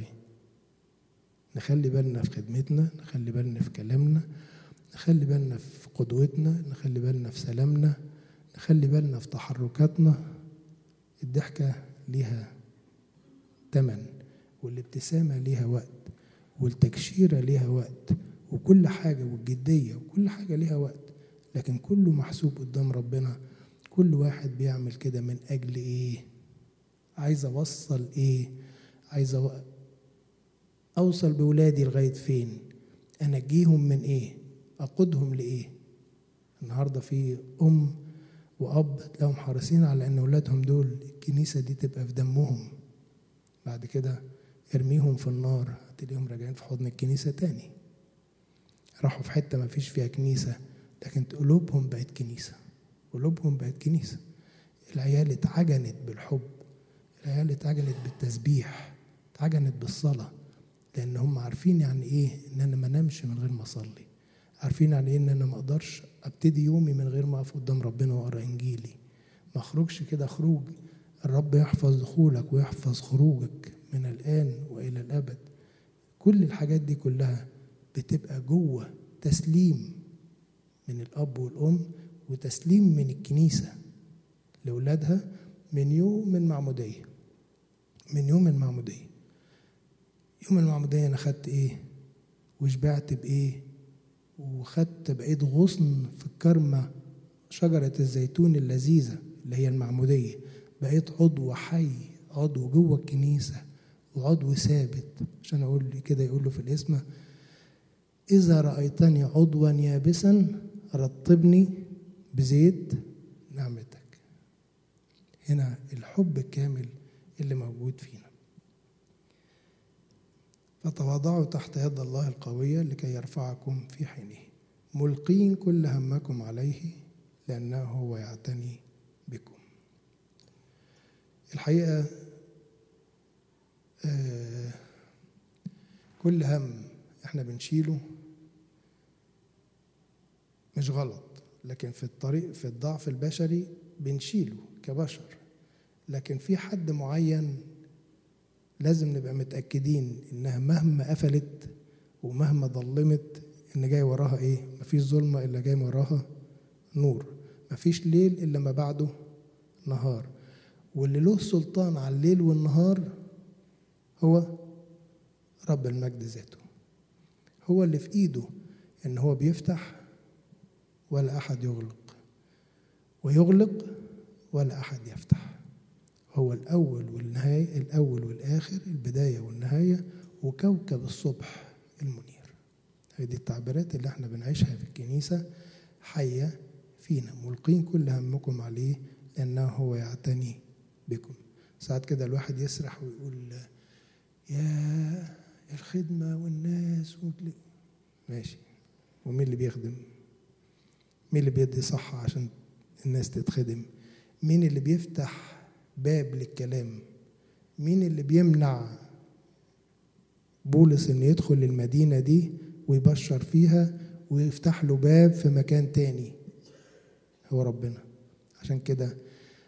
نخلي بالنا في خدمتنا نخلي بالنا في كلامنا نخلي بالنا في قدوتنا نخلي بالنا في سلامنا نخلي بالنا في تحركاتنا الضحكة ليها تمن والابتسامة ليها وقت والتكشيرة ليها وقت وكل حاجة والجدية وكل حاجة ليها وقت لكن كله محسوب قدام ربنا كل واحد بيعمل كده من أجل إيه عايز أوصل إيه عايز أو... أوصل بولادي لغاية فين أنجيهم من إيه أقودهم لإيه النهاردة في أم وأب تلاقيهم حريصين على إن أولادهم دول الكنيسة دي تبقى في دمهم بعد كده ارميهم في النار تلاقيهم راجعين في حضن الكنيسة تاني راحوا في حتة ما فيش فيها كنيسة لكن قلوبهم بقت كنيسة قلوبهم بقت كنيسة العيال اتعجنت بالحب العيال اتعجنت بالتسبيح اتعجنت بالصلاة لأن هم عارفين يعني إيه إن أنا ما نمشي من غير ما أصلي عارفين يعني ايه ان انا ما اقدرش ابتدي يومي من غير ما اقف قدام ربنا واقرا انجيلي ما اخرجش كده خروج الرب يحفظ دخولك ويحفظ خروجك من الان والى الابد كل الحاجات دي كلها بتبقى جوه تسليم من الاب والام وتسليم من الكنيسه لاولادها من يوم المعموديه من يوم المعموديه يوم المعموديه انا خدت ايه وشبعت بايه وخدت بقيت غصن في الكرمة شجرة الزيتون اللذيذة اللي هي المعمودية بقيت عضو حي عضو جوه الكنيسة وعضو ثابت عشان أقول لي كده يقول له في الاسم إذا رأيتني عضوا يابسا رطبني بزيت نعمتك هنا الحب الكامل اللي موجود فينا فتواضعوا تحت يد الله القوية لكي يرفعكم في حينه ملقين كل همكم عليه لأنه هو يعتني بكم الحقيقة آه كل هم احنا بنشيله مش غلط لكن في الطريق في الضعف البشري بنشيله كبشر لكن في حد معين لازم نبقى متأكدين إنها مهما قفلت ومهما ظلمت إن جاي وراها إيه؟ مفيش ظلمة إلا جاي وراها نور مفيش ليل إلا ما بعده نهار واللي له سلطان على الليل والنهار هو رب المجد ذاته هو اللي في إيده إن هو بيفتح ولا أحد يغلق ويغلق ولا أحد يفتح هو الأول والنهاية الأول والآخر البداية والنهاية وكوكب الصبح المنير هذه التعبيرات اللي احنا بنعيشها في الكنيسة حية فينا ملقين كل همكم عليه لأنه هو يعتني بكم ساعات كده الواحد يسرح ويقول يا الخدمة والناس وتل... ماشي ومين اللي بيخدم مين اللي بيدي صحة عشان الناس تتخدم مين اللي بيفتح باب للكلام مين اللي بيمنع بولس ان يدخل المدينة دي ويبشر فيها ويفتح له باب في مكان تاني هو ربنا عشان كده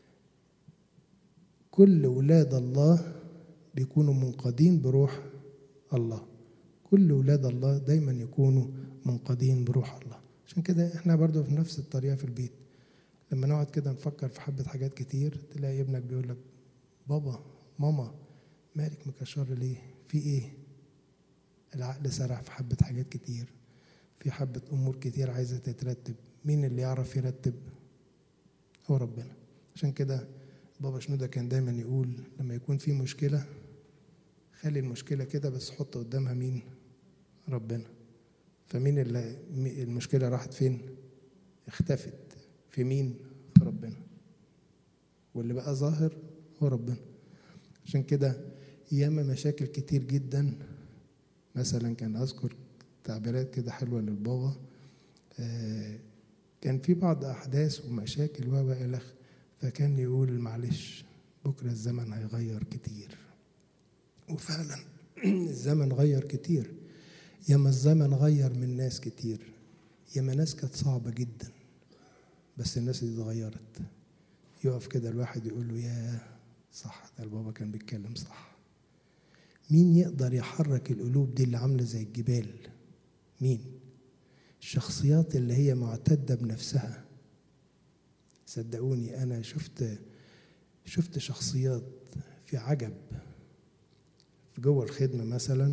كل ولاد الله بيكونوا منقادين بروح الله كل ولاد الله دايما يكونوا منقادين بروح الله عشان كده احنا برضو في نفس الطريقة في البيت لما نقعد كده نفكر في حبة حاجات كتير تلاقي ابنك بيقول لك بابا ماما مالك مكشر ليه في ايه العقل سرح في حبة حاجات كتير في حبة أمور كتير عايزة تترتب مين اللي يعرف يرتب هو ربنا عشان كده بابا شنودة كان دايما يقول لما يكون في مشكلة خلي المشكلة كده بس حط قدامها مين ربنا فمين اللي المشكلة راحت فين اختفت في مين في ربنا واللي بقى ظاهر هو ربنا عشان كده ياما مشاكل كتير جدا مثلا كان اذكر تعبيرات كده حلوه للبابا آه كان في بعض احداث ومشاكل و الخ فكان يقول معلش بكره الزمن هيغير كتير وفعلا الزمن غير كتير ياما الزمن غير من ناس كتير ياما ناس كانت صعبه جدا بس الناس دي اتغيرت يقف كده الواحد يقول له يا صح ده البابا كان بيتكلم صح مين يقدر يحرك القلوب دي اللي عامله زي الجبال مين الشخصيات اللي هي معتده بنفسها صدقوني انا شفت شفت شخصيات في عجب في جوه الخدمه مثلا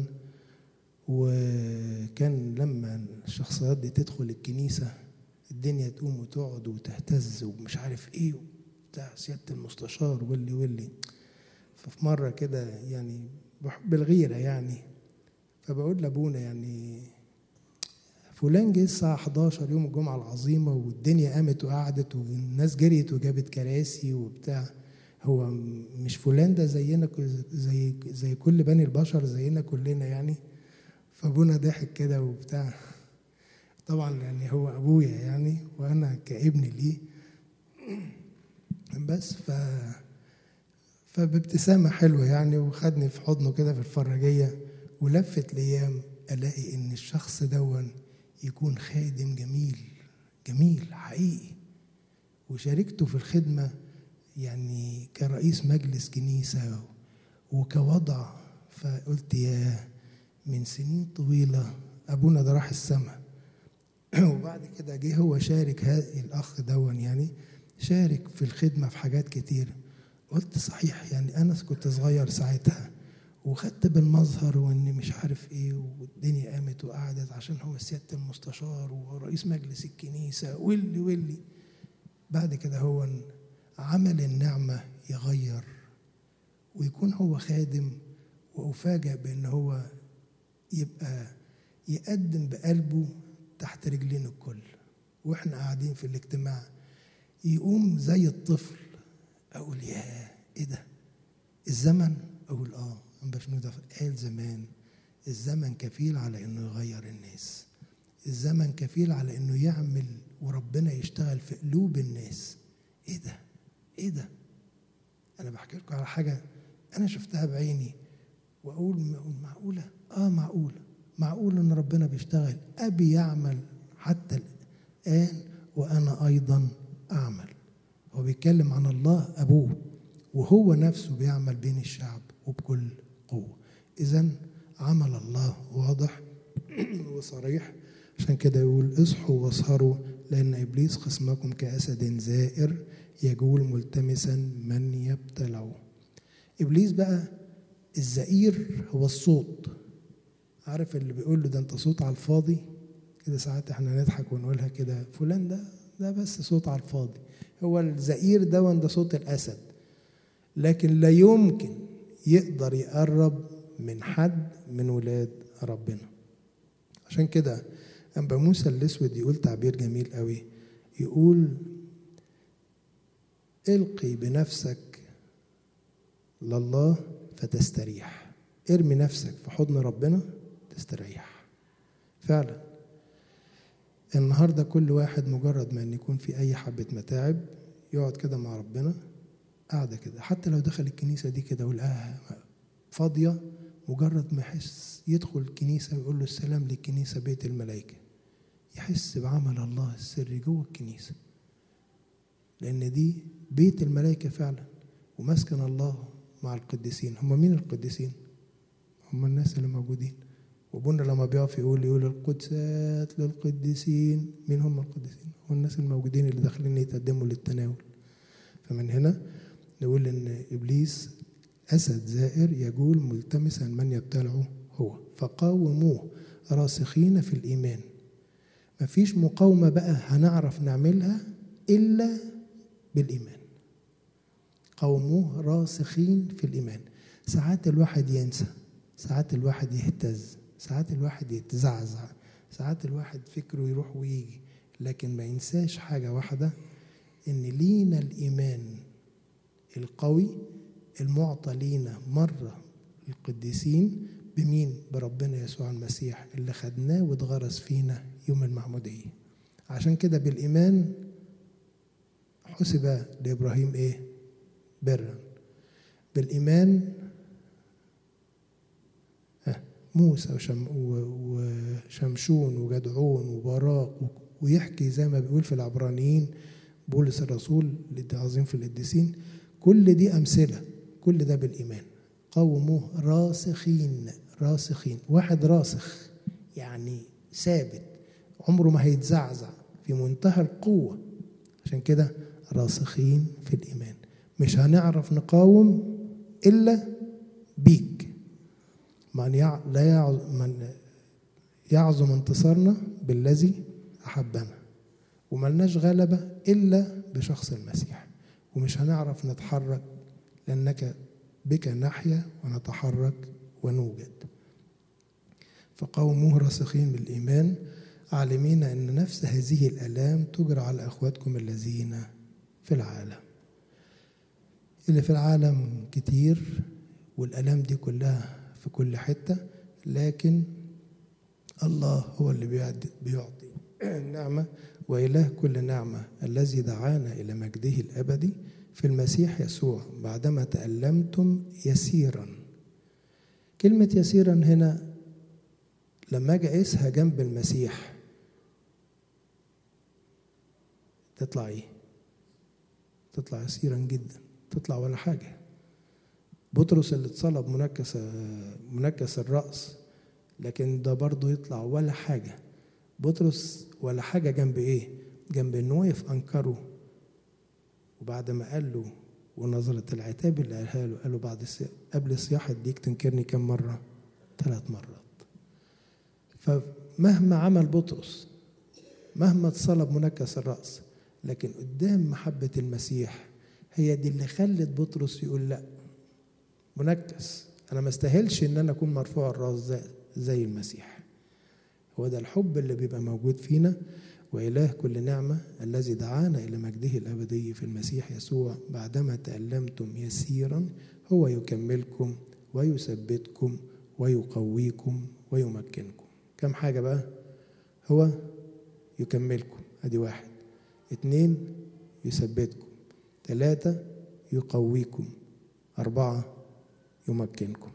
وكان لما الشخصيات دي تدخل الكنيسه الدنيا تقوم وتقعد وتهتز ومش عارف ايه بتاع سياده المستشار واللي واللي ففي مره كده يعني بحب الغيره يعني فبقول لابونا يعني فلان جه الساعة 11 يوم الجمعة العظيمة والدنيا قامت وقعدت والناس جريت وجابت كراسي وبتاع هو مش فلان ده زينا زي زي كل بني البشر زينا كلنا يعني فابونا ضحك كده وبتاع طبعا يعني هو ابويا يعني وانا كابن ليه بس ف فبابتسامة حلوة يعني وخدني في حضنه كده في الفراجية ولفت الأيام ألاقي إن الشخص دون يكون خادم جميل جميل حقيقي وشاركته في الخدمة يعني كرئيس مجلس كنيسة وكوضع فقلت يا من سنين طويلة أبونا ده راح السماء وبعد كده جه هو شارك هذا الأخ دون يعني شارك في الخدمة في حاجات كتير قلت صحيح يعني أنا كنت صغير ساعتها وخدت بالمظهر وإن مش عارف إيه والدنيا قامت وقعدت عشان هو سيادة المستشار ورئيس مجلس الكنيسة واللي واللي بعد كده هو عمل النعمة يغير ويكون هو خادم وأفاجأ بأن هو يبقى يقدم بقلبه تحت رجلين الكل واحنا قاعدين في الاجتماع يقوم زي الطفل اقول يا ايه ده الزمن اقول اه بشنودة قال زمان الزمن كفيل على انه يغير الناس الزمن كفيل على انه يعمل وربنا يشتغل في قلوب الناس ايه ده ايه ده انا بحكي لكم على حاجه انا شفتها بعيني واقول معقوله اه معقوله معقول ان ربنا بيشتغل ابي يعمل حتى الان وانا ايضا اعمل هو بيتكلم عن الله ابوه وهو نفسه بيعمل بين الشعب وبكل قوه اذا عمل الله واضح وصريح عشان كده يقول اصحوا واسهروا لان ابليس خصمكم كاسد زائر يجول ملتمسا من يبتلعه ابليس بقى الزئير هو الصوت عارف اللي بيقول له ده انت صوت على الفاضي كده ساعات احنا نضحك ونقولها كده فلان ده ده بس صوت على الفاضي هو الزئير ده ده صوت الاسد لكن لا يمكن يقدر يقرب من حد من ولاد ربنا عشان كده أنبا موسى الأسود يقول تعبير جميل قوي يقول القي بنفسك لله فتستريح ارمي نفسك في حضن ربنا تستريح فعلا النهارده كل واحد مجرد ما ان يكون في اي حبه متاعب يقعد كده مع ربنا قاعده كده حتى لو دخل الكنيسه دي كده ولقاها فاضيه مجرد ما يحس يدخل الكنيسه ويقول له السلام للكنيسه بيت الملائكه يحس بعمل الله السري جوه الكنيسه لان دي بيت الملائكه فعلا ومسكن الله مع القديسين هم مين القديسين هم الناس اللي موجودين وابونا لما بيقف يقول يقول القدسات للقديسين مين هم القديسين هم الناس الموجودين اللي داخلين يتقدموا للتناول فمن هنا نقول ان ابليس اسد زائر يجول ملتمسا من يبتلعه هو فقاوموه راسخين في الايمان مفيش مقاومه بقى هنعرف نعملها الا بالايمان قوموه راسخين في الايمان ساعات الواحد ينسى ساعات الواحد يهتز ساعات الواحد يتزعزع ساعات الواحد فكره يروح ويجي لكن ما ينساش حاجة واحدة إن لينا الإيمان القوي المعطى لينا مرة القديسين بمين؟ بربنا يسوع المسيح اللي خدناه واتغرس فينا يوم المعمودية عشان كده بالإيمان حسب لإبراهيم إيه؟ برا بالإيمان موسى وشم وشمشون وجدعون وبراق ويحكي زي ما بيقول في العبرانيين بولس الرسول العظيم في القديسين كل دي أمثلة كل ده بالإيمان قوموه راسخين راسخين واحد راسخ يعني ثابت عمره ما هيتزعزع في منتهى القوة عشان كده راسخين في الإيمان مش هنعرف نقاوم إلا بيك من يع... لا يع... من يعظم انتصارنا بالذي أحبنا وملناش غلبة إلا بشخص المسيح ومش هنعرف نتحرك لأنك بك نحيا ونتحرك ونوجد فقوموه راسخين بالإيمان عالمين أن نفس هذه الآلام تجرى على أخواتكم الذين في العالم اللي في العالم كتير والآلام دي كلها في كل حتة لكن الله هو اللي بيعطي النعمة وإله كل نعمة الذي دعانا إلى مجده الأبدي في المسيح يسوع بعدما تألمتم يسيرا كلمة يسيرا هنا لما أجي أقيسها جنب المسيح تطلع ايه تطلع يسيرا جدا تطلع ولا حاجة بطرس اللي اتصلب منكس منكس الرأس لكن ده برضه يطلع ولا حاجة بطرس ولا حاجة جنب ايه جنب انه وقف انكره وبعد ما قال له ونظرة العتاب اللي قالها له قال له بعد السي... قبل الصياح اديك تنكرني كم مرة ثلاث مرات فمهما عمل بطرس مهما اتصلب منكس الرأس لكن قدام محبة المسيح هي دي اللي خلت بطرس يقول لا منكس انا ما استاهلش ان انا اكون مرفوع الراس زي, زي المسيح هو ده الحب اللي بيبقى موجود فينا وإله كل نعمة الذي دعانا إلى مجده الأبدي في المسيح يسوع بعدما تألمتم يسيرا هو يكملكم ويثبتكم ويقويكم ويمكنكم كم حاجة بقى هو يكملكم ادي واحد اتنين يثبتكم ثلاثة يقويكم أربعة يمكنكم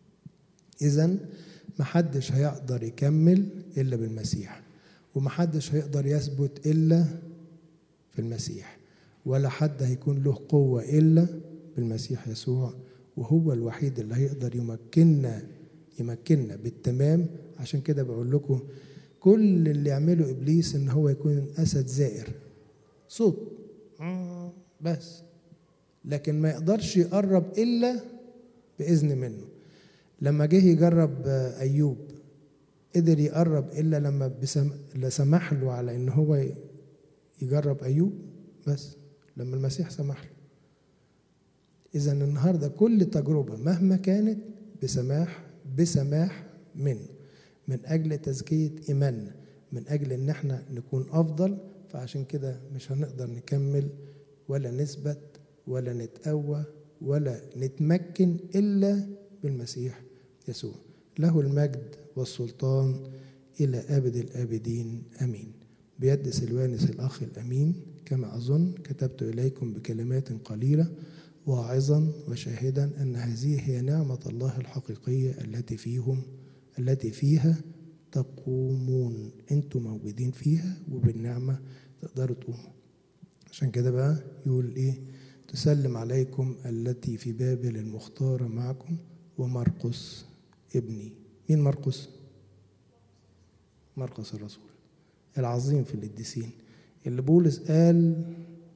إذا محدش هيقدر يكمل إلا بالمسيح ومحدش هيقدر يثبت إلا في المسيح ولا حد هيكون له قوة إلا بالمسيح يسوع وهو الوحيد اللي هيقدر يمكننا يمكننا بالتمام عشان كده بقول لكم كل اللي يعمله ابليس ان هو يكون اسد زائر صوت بس لكن ما يقدرش يقرب الا باذن منه لما جه يجرب ايوب قدر يقرب الا لما بسم... سمح له على ان هو يجرب ايوب بس لما المسيح سمح له اذا النهارده كل تجربه مهما كانت بسماح بسماح منه من اجل تزكيه ايماننا من اجل ان احنا نكون افضل فعشان كده مش هنقدر نكمل ولا نثبت ولا نتقوى ولا نتمكن الا بالمسيح يسوع له المجد والسلطان الى ابد الابدين امين بيد سلوانس الاخ الامين كما اظن كتبت اليكم بكلمات قليله واعظا وشاهدا ان هذه هي نعمه الله الحقيقيه التي فيهم التي فيها تقومون انتم موجودين فيها وبالنعمة تقدروا تقوموا عشان كده بقى يقول ايه تسلم عليكم التي في بابل المختارة معكم ومرقس ابني مين مرقس مرقس الرسول العظيم في القديسين اللي بولس قال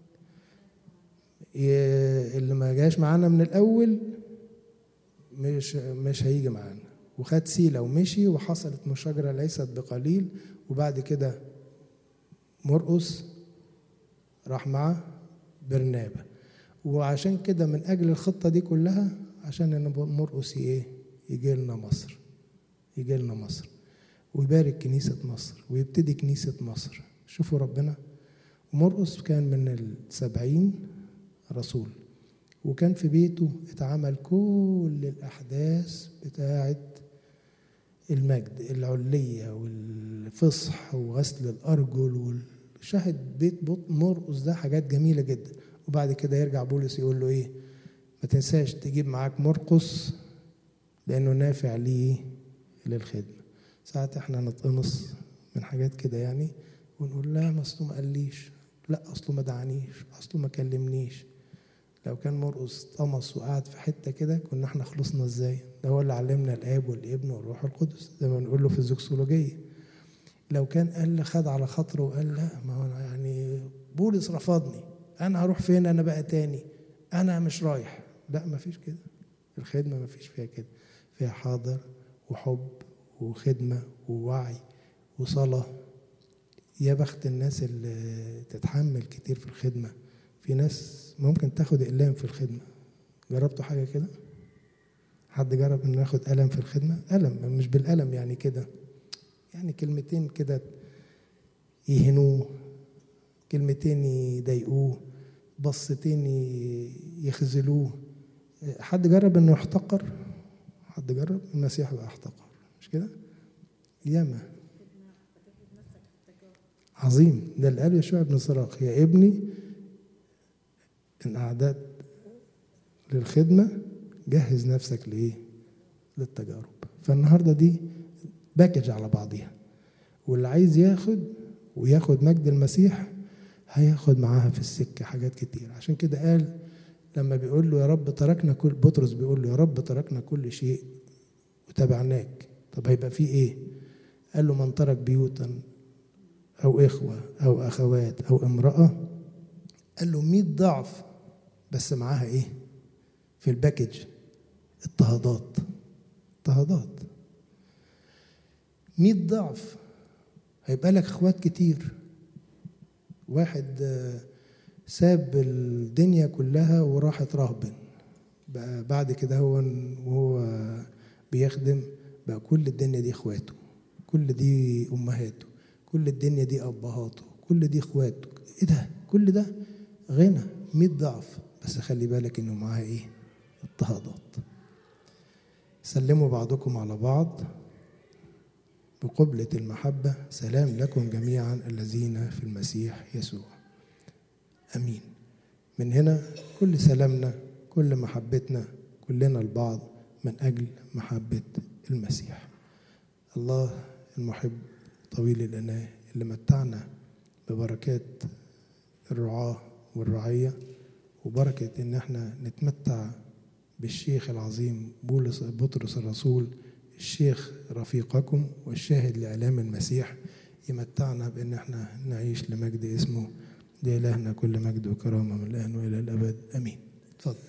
اللي ما جاش معانا من الاول مش مش هيجي معانا وخد سيلة ومشي وحصلت مشاجرة ليست بقليل وبعد كده مرقس راح مع برنابة وعشان كده من أجل الخطة دي كلها عشان إن مرقس إيه يجي لنا مصر يجي لنا مصر ويبارك كنيسة مصر ويبتدي كنيسة مصر شوفوا ربنا مرقس كان من السبعين رسول وكان في بيته اتعمل كل الأحداث بتاعة المجد العلية والفصح وغسل الأرجل وشاهد بيت مرقس ده حاجات جميلة جدا وبعد كده يرجع بولس يقول له إيه ما تنساش تجيب معاك مرقس لأنه نافع ليه للخدمة ساعات احنا نتقمص من حاجات كده يعني ونقول لا ما اصله ما قاليش لا اصله ما دعانيش اصله ما كلمنيش لو كان مرقس طمس وقعد في حته كده كنا احنا خلصنا ازاي ده هو اللي علمنا الاب والابن والروح القدس زي ما بنقول له في الزوكسولوجيه لو كان قال خد على خاطره وقال لا ما هو يعني بولس رفضني انا هروح فين انا بقى تاني انا مش رايح لا ما فيش كده الخدمه ما فيش فيها كده فيها حاضر وحب وخدمه ووعي وصلاه يا بخت الناس اللي تتحمل كتير في الخدمه في ناس ممكن تاخد اقلام في الخدمه جربتوا حاجه كده حد جرب انه ياخد قلم في الخدمه قلم مش بالقلم يعني كده يعني كلمتين كده يهنوه كلمتين يضايقوه بصتين يخذلوه حد جرب انه يحتقر حد جرب المسيح بقى احتقر مش كده ياما عظيم ده اللي قال يشوع بن صراخ يا ابني ان اعددت للخدمه جهز نفسك لايه للتجارب فالنهارده دي باكج على بعضيها واللي عايز ياخد وياخد مجد المسيح هياخد معاها في السكة حاجات كتير عشان كده قال لما بيقول له يا رب تركنا كل بطرس بيقول له يا رب تركنا كل شيء وتبعناك طب هيبقى في ايه قال له من ترك بيوتا او اخوة او اخوات او امرأة قال له مئة ضعف بس معاها ايه في الباكج اضطهادات اضطهادات مئة ضعف هيبقى لك اخوات كتير واحد آه، ساب الدنيا كلها وراح اترهبن بقى بعد كده هو وهو بيخدم بقى كل الدنيا دي اخواته كل دي امهاته كل الدنيا دي ابهاته كل دي اخواته ايه ده كل ده غنى 100 ضعف بس خلي بالك انه معاه ايه اضطهادات سلموا بعضكم على بعض بقبلة المحبة سلام لكم جميعا الذين في المسيح يسوع امين من هنا كل سلامنا كل محبتنا كلنا البعض من اجل محبه المسيح الله المحب طويل الاناه اللي متعنا ببركات الرعاه والرعيه وبركه ان احنا نتمتع بالشيخ العظيم بولس بطرس الرسول الشيخ رفيقكم والشاهد لاعلام المسيح يمتعنا بان احنا نعيش لمجد اسمه لإلهنا كل مجد وكرامة من الآن وإلى الأبد آمين اتفضل